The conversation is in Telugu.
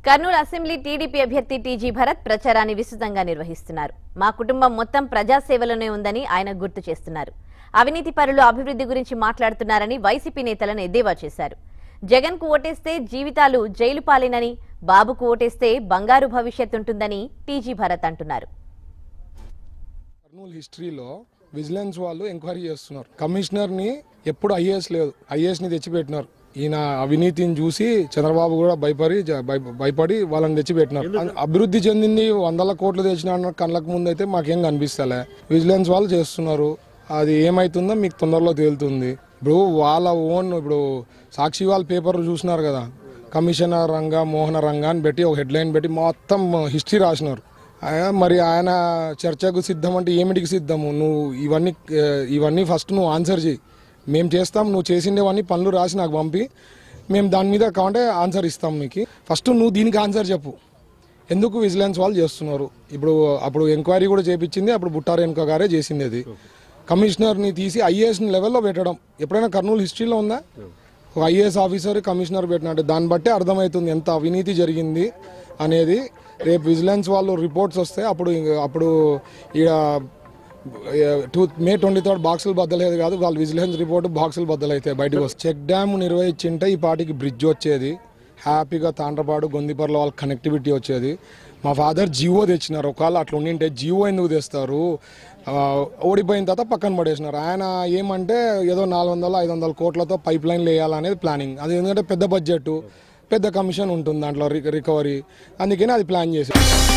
కర్నూలు అసెంబ్లీ టీడీపీ అభ్యర్థి టీజీ భరత్ ప్రచారాన్ని విస్తృతంగా నిర్వహిస్తున్నారు మా కుటుంబం మొత్తం ప్రజాసేవలోనే ఉందని ఆయన గుర్తు చేస్తున్నారు అవినీతి పరులు అభివృద్ధి గురించి మాట్లాడుతున్నారని వైసీపీ నేతలను ఎద్దేవా చేశారు జగన్ కు ఓటేస్తే జీవితాలు జైలు పాలేనని బాబుకు ఓటేస్తే బంగారు భవిష్యత్ ఉంటుందని టీజీ భరత్ అంటున్నారు కర్నూలు హిస్టరీలో విజిలెన్స్ వాళ్ళు ఎంక్వైరీ చేస్తున్నారు కమిషనర్ని ఎప్పుడు ఐఏఎస్ లేదు ఐఏఎస్ని తెచ్చిపెట్టినారు ఈయన అవినీతిని చూసి చంద్రబాబు కూడా భయపడి జ- భయ- భయపడి వాళ్ళని తెచ్చిపెట్టినారు అ- అభివృద్ధి చెందింది వందల కోట్లు తెచ్చిన కళ్ళకు ముందు అయితే మాకేం కనిపిస్తలే విజిలెన్స్ వాళ్ళు చేస్తున్నారు అది ఏమైతుందో మీకు తొందరలో తేలుతుంది ఇప్పుడు వాళ్ళ ఓన్ ఇప్పుడు సాక్షి వాళ్ళ పేపర్ చూసినారు కదా కమిషనర్ రంగా మోహన రంగా అని పెట్టి ఒక హెడ్లైన్ పెట్టి మొత్తం హిస్టరీ రాసినారు ఆ, మరి ఆయన చర్చకు సిద్ధం అంటే ఏమిటికి సిద్ధము నువ్వు ఇవన్నీ ఆ, ఇవన్నీ ఫస్ట్ నువ్వు ఆన్సర్ చేయి మేము చేస్తాం నువ్వు చేసిండేవన్నీ పనులు రాసి నాకు పంపి మేము దాని మీద కావాలంటే ఆన్సర్ ఇస్తాం నీకు ఫస్ట్ నువ్వు దీనికి ఆన్సర్ చెప్పు ఎందుకు విజిలెన్స్ వాళ్ళు చేస్తున్నారు ఇప్పుడు అప్పుడు ఎంక్వైరీ కూడా చేపించింది అప్పుడు బుట్టారు వెనుక గారే చేసింది అది కమిషనర్ని తీసి ఐఏఎస్ లెవెల్లో పెట్టడం ఎప్పుడైనా కర్నూలు హిస్టరీలో ఉందా ఒక ఐఏఎస్ ఆఫీసర్ కమిషనర్ పెట్టినట్టు దాన్ని బట్టే అర్థమవుతుంది ఎంత అవినీతి జరిగింది అనేది రేపు విజిలెన్స్ వాళ్ళు రిపోర్ట్స్ వస్తే అప్పుడు ఇంక- అప్పుడు ఇక టూ మే ట్వంటీ థర్డ్ బాక్సులు బద్దలేదు కాదు వాళ్ళు విజిలెన్స్ రిపోర్ట్ బాక్సులు బద్దలైతాయి బయటకు వస్తాయి చెక్ డ్యామ్ నిర్వహించింటే ఈ పాటికి బ్రిడ్జ్ వచ్చేది హ్యాపీగా తాండ్రపాడు గొందిపర్ల వాళ్ళకి కనెక్టివిటీ వచ్చేది మా ఫాదర్ జియో తెచ్చినారు ఒకవేళ అట్లా ఉండింటే జియో ఎందుకు తెస్తారు ఆ, ఓడిపోయిన తర్వాత పక్కన పడేసినారు ఆయన ఏమంటే ఏదో నాలుగు వందల ఐదు వందల కోట్లతో పైప్ లైన్లు వేయాలనేది ప్లానింగ్ అది ఎందుకంటే పెద్ద బడ్జెట్ పెద్ద కమిషన్ ఉంటుంది దాంట్లో రి- రికవరీ అందుకని అది ప్లాన్ చేసి